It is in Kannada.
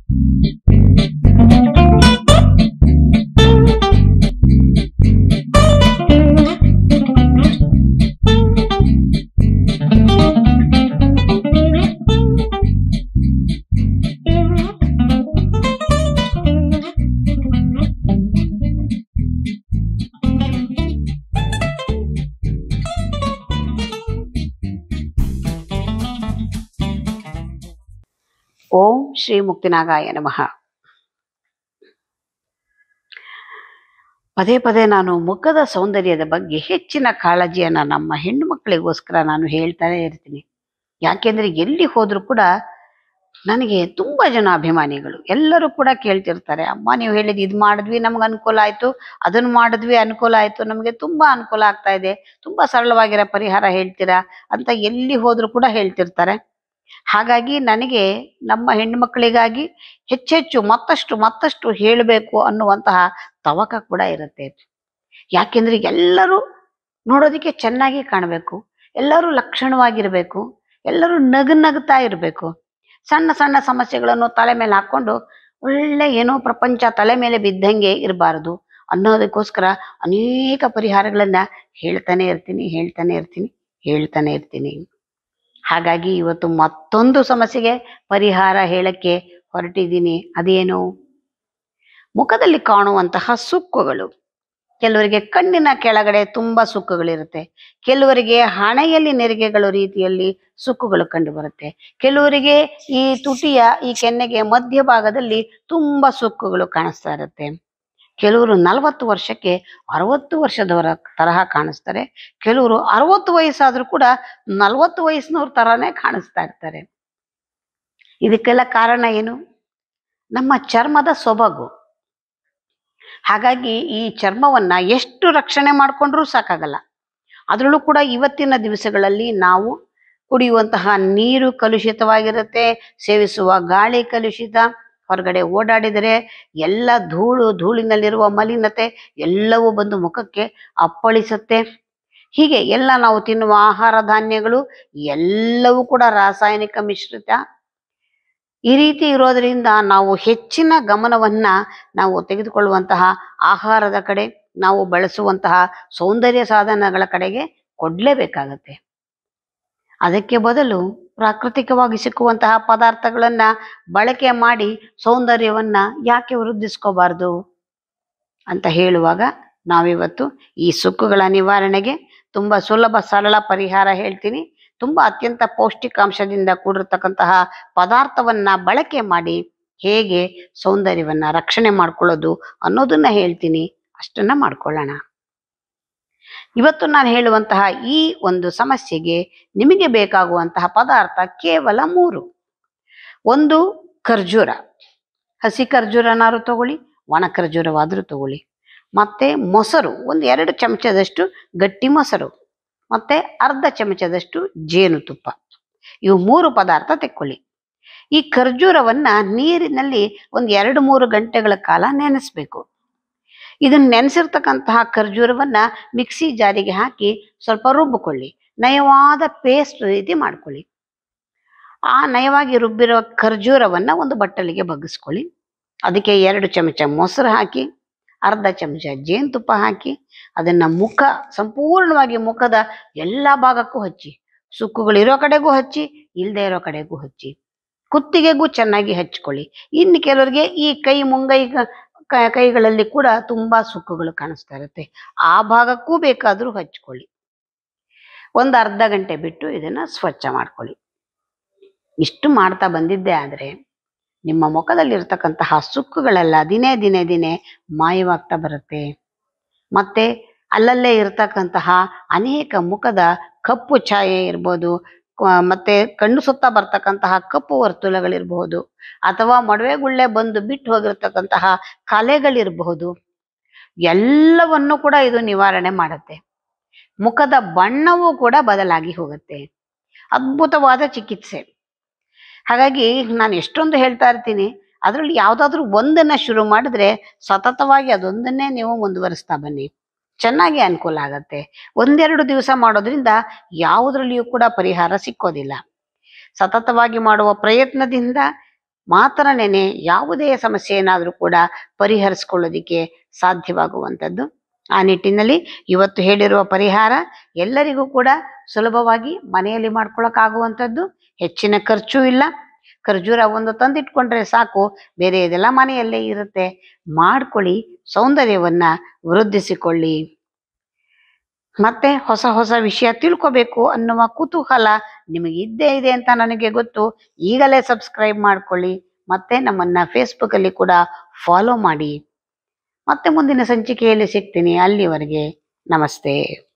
ಓಂ ಶ್ರೀ ಮುಕ್ತಿನಾಗಾಯ ನಮಃ ಪದೇ ಪದೇ ನಾನು ಮುಖದ ಸೌಂದರ್ಯದ ಬಗ್ಗೆ ಹೆಚ್ಚಿನ ಕಾಳಜಿಯನ್ನ ನಮ್ಮ ಹೆಣ್ಣು ಮಕ್ಕಳಿಗೋಸ್ಕರ ನಾನು ಹೇಳ್ತಾನೆ ಇರ್ತೀನಿ ಯಾಕೆಂದ್ರೆ ಎಲ್ಲಿ ಹೋದ್ರೂ ಕೂಡ ನನಗೆ ತುಂಬಾ ಜನ ಅಭಿಮಾನಿಗಳು ಎಲ್ಲರೂ ಕೂಡ ಕೇಳ್ತಿರ್ತಾರೆ ಅಮ್ಮ ನೀವು ಹೇಳಿದ್ ಇದ್ ಮಾಡಿದ್ವಿ ನಮ್ಗೆ ಅನುಕೂಲ ಆಯ್ತು ಅದನ್ನ ಮಾಡಿದ್ವಿ ಅನುಕೂಲ ಆಯ್ತು ನಮಗೆ ತುಂಬಾ ಅನುಕೂಲ ಆಗ್ತಾ ಇದೆ ತುಂಬಾ ಸರಳವಾಗಿರೋ ಪರಿಹಾರ ಹೇಳ್ತೀರಾ ಅಂತ ಎಲ್ಲಿ ಹೋದ್ರೂ ಕೂಡ ಹೇಳ್ತಿರ್ತಾರೆ ಹಾಗಾಗಿ ನನಗೆ ನಮ್ಮ ಹೆಣ್ಣು ಮಕ್ಕಳಿಗಾಗಿ ಹೆಚ್ಚೆಚ್ಚು ಮತ್ತಷ್ಟು ಮತ್ತಷ್ಟು ಹೇಳಬೇಕು ಅನ್ನುವಂತಹ ತವಕ ಕೂಡ ಇರುತ್ತೆ ಯಾಕೆಂದ್ರೆ ಎಲ್ಲರೂ ನೋಡೋದಕ್ಕೆ ಚೆನ್ನಾಗಿ ಕಾಣಬೇಕು ಎಲ್ಲರೂ ಲಕ್ಷಣವಾಗಿರ್ಬೇಕು ಎಲ್ಲರೂ ನಗು ನಗ್ತಾ ಇರಬೇಕು ಸಣ್ಣ ಸಣ್ಣ ಸಮಸ್ಯೆಗಳನ್ನು ತಲೆ ಮೇಲೆ ಹಾಕೊಂಡು ಒಳ್ಳೆ ಏನೋ ಪ್ರಪಂಚ ತಲೆ ಮೇಲೆ ಬಿದ್ದಂಗೆ ಇರಬಾರದು ಅನ್ನೋದಕ್ಕೋಸ್ಕರ ಅನೇಕ ಪರಿಹಾರಗಳನ್ನ ಹೇಳ್ತಾನೆ ಇರ್ತೀನಿ ಹೇಳ್ತಾನೆ ಇರ್ತೀನಿ ಹೇಳ್ತಾನೆ ಇರ್ತೀನಿ ಹಾಗಾಗಿ ಇವತ್ತು ಮತ್ತೊಂದು ಸಮಸ್ಯೆಗೆ ಪರಿಹಾರ ಹೇಳಕ್ಕೆ ಹೊರಟಿದ್ದೀನಿ ಅದೇನು ಮುಖದಲ್ಲಿ ಕಾಣುವಂತಹ ಸುಕ್ಕುಗಳು ಕೆಲವರಿಗೆ ಕಣ್ಣಿನ ಕೆಳಗಡೆ ತುಂಬಾ ಸುಕ್ಕುಗಳಿರುತ್ತೆ ಕೆಲವರಿಗೆ ಹಣೆಯಲ್ಲಿ ನೆರಿಗೆಗಳು ರೀತಿಯಲ್ಲಿ ಸುಕ್ಕುಗಳು ಕಂಡು ಬರುತ್ತೆ ಕೆಲವರಿಗೆ ಈ ತುಟಿಯ ಈ ಕೆನ್ನೆಗೆ ಮಧ್ಯಭಾಗದಲ್ಲಿ ತುಂಬಾ ಸುಕ್ಕುಗಳು ಕಾಣಿಸ್ತಾ ಇರುತ್ತೆ ಕೆಲವರು ನಲವತ್ತು ವರ್ಷಕ್ಕೆ ಅರವತ್ತು ವರ್ಷದವರ ತರಹ ಕಾಣಿಸ್ತಾರೆ ಕೆಲವರು ಅರವತ್ತು ವಯಸ್ಸಾದ್ರೂ ಕೂಡ ನಲವತ್ತು ವಯಸ್ಸಿನವ್ರ ತರಾನೇ ಕಾಣಿಸ್ತಾ ಇರ್ತಾರೆ ಇದಕ್ಕೆಲ್ಲ ಕಾರಣ ಏನು ನಮ್ಮ ಚರ್ಮದ ಸೊಬಗು ಹಾಗಾಗಿ ಈ ಚರ್ಮವನ್ನ ಎಷ್ಟು ರಕ್ಷಣೆ ಮಾಡ್ಕೊಂಡ್ರೂ ಸಾಕಾಗಲ್ಲ ಅದರಲ್ಲೂ ಕೂಡ ಇವತ್ತಿನ ದಿವಸಗಳಲ್ಲಿ ನಾವು ಕುಡಿಯುವಂತಹ ನೀರು ಕಲುಷಿತವಾಗಿರುತ್ತೆ ಸೇವಿಸುವ ಗಾಳಿ ಕಲುಷಿತ ಹೊರಗಡೆ ಓಡಾಡಿದರೆ ಎಲ್ಲ ಧೂಳು ಧೂಳಿನಲ್ಲಿರುವ ಮಲಿನತೆ ಎಲ್ಲವೂ ಬಂದು ಮುಖಕ್ಕೆ ಅಪ್ಪಳಿಸುತ್ತೆ ಹೀಗೆ ಎಲ್ಲ ನಾವು ತಿನ್ನುವ ಆಹಾರ ಧಾನ್ಯಗಳು ಎಲ್ಲವೂ ಕೂಡ ರಾಸಾಯನಿಕ ಮಿಶ್ರಿತ ಈ ರೀತಿ ಇರೋದ್ರಿಂದ ನಾವು ಹೆಚ್ಚಿನ ಗಮನವನ್ನ ನಾವು ತೆಗೆದುಕೊಳ್ಳುವಂತಹ ಆಹಾರದ ಕಡೆ ನಾವು ಬಳಸುವಂತಹ ಸೌಂದರ್ಯ ಸಾಧನಗಳ ಕಡೆಗೆ ಕೊಡ್ಲೇಬೇಕಾಗತ್ತೆ ಅದಕ್ಕೆ ಬದಲು ಪ್ರಾಕೃತಿಕವಾಗಿ ಸಿಕ್ಕುವಂತಹ ಪದಾರ್ಥಗಳನ್ನ ಬಳಕೆ ಮಾಡಿ ಸೌಂದರ್ಯವನ್ನ ಯಾಕೆ ವೃದ್ಧಿಸ್ಕೋಬಾರ್ದು ಅಂತ ಹೇಳುವಾಗ ನಾವಿವತ್ತು ಈ ಸುಕ್ಕುಗಳ ನಿವಾರಣೆಗೆ ತುಂಬಾ ಸುಲಭ ಸರಳ ಪರಿಹಾರ ಹೇಳ್ತೀನಿ ತುಂಬಾ ಅತ್ಯಂತ ಪೌಷ್ಟಿಕಾಂಶದಿಂದ ಕೂಡಿರ್ತಕ್ಕಂತಹ ಪದಾರ್ಥವನ್ನ ಬಳಕೆ ಮಾಡಿ ಹೇಗೆ ಸೌಂದರ್ಯವನ್ನ ರಕ್ಷಣೆ ಮಾಡ್ಕೊಳ್ಳೋದು ಅನ್ನೋದನ್ನ ಹೇಳ್ತೀನಿ ಅಷ್ಟನ್ನ ಮಾಡ್ಕೊಳ್ಳೋಣ ಇವತ್ತು ನಾನು ಹೇಳುವಂತಹ ಈ ಒಂದು ಸಮಸ್ಯೆಗೆ ನಿಮಗೆ ಬೇಕಾಗುವಂತಹ ಪದಾರ್ಥ ಕೇವಲ ಮೂರು ಒಂದು ಖರ್ಜೂರ ಹಸಿ ಖರ್ಜೂರನಾರು ತಗೊಳ್ಳಿ ಒಣ ಖರ್ಜೂರವಾದರೂ ತಗೊಳ್ಳಿ ಮತ್ತೆ ಮೊಸರು ಒಂದು ಎರಡು ಚಮಚದಷ್ಟು ಗಟ್ಟಿ ಮೊಸರು ಮತ್ತೆ ಅರ್ಧ ಚಮಚದಷ್ಟು ಜೇನುತುಪ್ಪ ಇವು ಮೂರು ಪದಾರ್ಥ ತೆಕ್ಕೊಳ್ಳಿ ಈ ಖರ್ಜೂರವನ್ನ ನೀರಿನಲ್ಲಿ ಒಂದು ಎರಡು ಮೂರು ಗಂಟೆಗಳ ಕಾಲ ನೆನೆಸ್ಬೇಕು ಇದನ್ನ ನೆನೆಸಿರ್ತಕ್ಕಂತಹ ಖರ್ಜೂರವನ್ನ ಮಿಕ್ಸಿ ಜಾರಿಗೆ ಹಾಕಿ ಸ್ವಲ್ಪ ರುಬ್ಬಿಕೊಳ್ಳಿ ನಯವಾದ ಪೇಸ್ಟ್ ರೀತಿ ಮಾಡ್ಕೊಳ್ಳಿ ಆ ನಯವಾಗಿ ರುಬ್ಬಿರೋ ಖರ್ಜೂರವನ್ನ ಒಂದು ಬಟ್ಟಲಿಗೆ ಬಗ್ಗಿಸ್ಕೊಳ್ಳಿ ಅದಕ್ಕೆ ಎರಡು ಚಮಚ ಮೊಸರು ಹಾಕಿ ಅರ್ಧ ಚಮಚ ಜೇನುತುಪ್ಪ ಹಾಕಿ ಅದನ್ನ ಮುಖ ಸಂಪೂರ್ಣವಾಗಿ ಮುಖದ ಎಲ್ಲಾ ಭಾಗಕ್ಕೂ ಹಚ್ಚಿ ಸುಕ್ಕುಗಳಿರೋ ಕಡೆಗೂ ಹಚ್ಚಿ ಇಲ್ಲದೆ ಇರೋ ಕಡೆಗೂ ಹಚ್ಚಿ ಕುತ್ತಿಗೆಗೂ ಚೆನ್ನಾಗಿ ಹಚ್ಕೊಳ್ಳಿ ಇನ್ನು ಕೆಲವರಿಗೆ ಈ ಕೈ ಮುಂಗೈ ಕ- ಕೈಗಳಲ್ಲಿ ಕೂಡ ತುಂಬಾ ಸುಕ್ಕುಗಳು ಕಾಣಿಸ್ತಾ ಇರುತ್ತೆ ಆ ಭಾಗಕ್ಕೂ ಬೇಕಾದ್ರೂ ಹಚ್ಕೊಳ್ಳಿ ಒಂದು ಅರ್ಧ ಗಂಟೆ ಬಿಟ್ಟು ಇದನ್ನ ಸ್ವಚ್ಛ ಮಾಡ್ಕೊಳ್ಳಿ ಇಷ್ಟು ಮಾಡ್ತಾ ಬಂದಿದ್ದೆ ಆದ್ರೆ ನಿಮ್ಮ ಮುಖದಲ್ಲಿರ್ತಕ್ಕಂತಹ ಸುಕ್ಕುಗಳೆಲ್ಲ ದಿನೇ ದಿನೇ ದಿನೇ ಮಾಯವಾಗ್ತಾ ಬರುತ್ತೆ ಮತ್ತೆ ಅಲ್ಲಲ್ಲೇ ಇರ್ತಕ್ಕಂತಹ ಅನೇಕ ಮುಖದ ಕಪ್ಪು ಛಾಯೆ ಇರ್ಬೋದು ಕ- ಮತ್ತೆ ಕಣ್ಣು ಸುತ್ತ ಬರ್ತಕ್ಕಂತಹ ಕಪ್ಪು ವರ್ತುಲಗಳಿರಬಹುದು ಅಥವಾ ಮೊಡವೆ ಗುಳ್ಳೆ ಬಂದು ಬಿಟ್ಟು ಹೋಗಿರ್ತಕ್ಕಂತಹ ಕಲೆಗಳಿರಬಹುದು ಎಲ್ಲವನ್ನು ಕೂಡ ಇದು ನಿವಾರಣೆ ಮಾಡುತ್ತೆ ಮುಖದ ಬಣ್ಣವೂ ಕೂಡ ಬದಲಾಗಿ ಹೋಗುತ್ತೆ ಅದ್ಭುತವಾದ ಚಿಕಿತ್ಸೆ ಹಾಗಾಗಿ ನಾನು ಎಷ್ಟೊಂದು ಹೇಳ್ತಾ ಇರ್ತೀನಿ ಅದರಲ್ಲಿ ಯಾವ್ದಾದ್ರು ಒಂದನ್ನ ಶುರು ಮಾಡಿದ್ರೆ ಸತತವಾಗಿ ಅದೊಂದನ್ನೇ ನೀವು ಮುಂದುವರಿಸ್ತಾ ಬನ್ನಿ ಚೆನ್ನಾಗಿ ಅನುಕೂಲ ಆಗತ್ತೆ ಒಂದೆರಡು ದಿವಸ ಮಾಡೋದ್ರಿಂದ ಯಾವುದ್ರಲ್ಲಿಯೂ ಕೂಡ ಪರಿಹಾರ ಸಿಕ್ಕೋದಿಲ್ಲ ಸತತವಾಗಿ ಮಾಡುವ ಪ್ರಯತ್ನದಿಂದ ಮಾತ್ರನೇ ಯಾವುದೇ ಸಮಸ್ಯೆ ಏನಾದರೂ ಕೂಡ ಪರಿಹರಿಸ್ಕೊಳ್ಳೋದಿಕ್ಕೆ ಸಾಧ್ಯವಾಗುವಂಥದ್ದು ಆ ನಿಟ್ಟಿನಲ್ಲಿ ಇವತ್ತು ಹೇಳಿರುವ ಪರಿಹಾರ ಎಲ್ಲರಿಗೂ ಕೂಡ ಸುಲಭವಾಗಿ ಮನೆಯಲ್ಲಿ ಮಾಡ್ಕೊಳಕ್ಕಾಗುವಂಥದ್ದು ಹೆಚ್ಚಿನ ಖರ್ಚು ಇಲ್ಲ ಖರ್ಜೂರ ಒಂದು ತಂದಿಟ್ಕೊಂಡ್ರೆ ಸಾಕು ಬೇರೆ ಇದೆಲ್ಲ ಮನೆಯಲ್ಲೇ ಇರುತ್ತೆ ಮಾಡ್ಕೊಳ್ಳಿ ಸೌಂದರ್ಯವನ್ನ ವೃದ್ಧಿಸಿಕೊಳ್ಳಿ ಮತ್ತೆ ಹೊಸ ಹೊಸ ವಿಷಯ ತಿಳ್ಕೋಬೇಕು ಅನ್ನುವ ಕುತೂಹಲ ನಿಮಗೆ ಇದ್ದೇ ಇದೆ ಅಂತ ನನಗೆ ಗೊತ್ತು ಈಗಲೇ ಸಬ್ಸ್ಕ್ರೈಬ್ ಮಾಡ್ಕೊಳ್ಳಿ ಮತ್ತೆ ನಮ್ಮನ್ನ ಫೇಸ್ಬುಕ್ ಅಲ್ಲಿ ಕೂಡ ಫಾಲೋ ಮಾಡಿ ಮತ್ತೆ ಮುಂದಿನ ಸಂಚಿಕೆಯಲ್ಲಿ ಸಿಗ್ತೀನಿ ಅಲ್ಲಿವರೆಗೆ ನಮಸ್ತೆ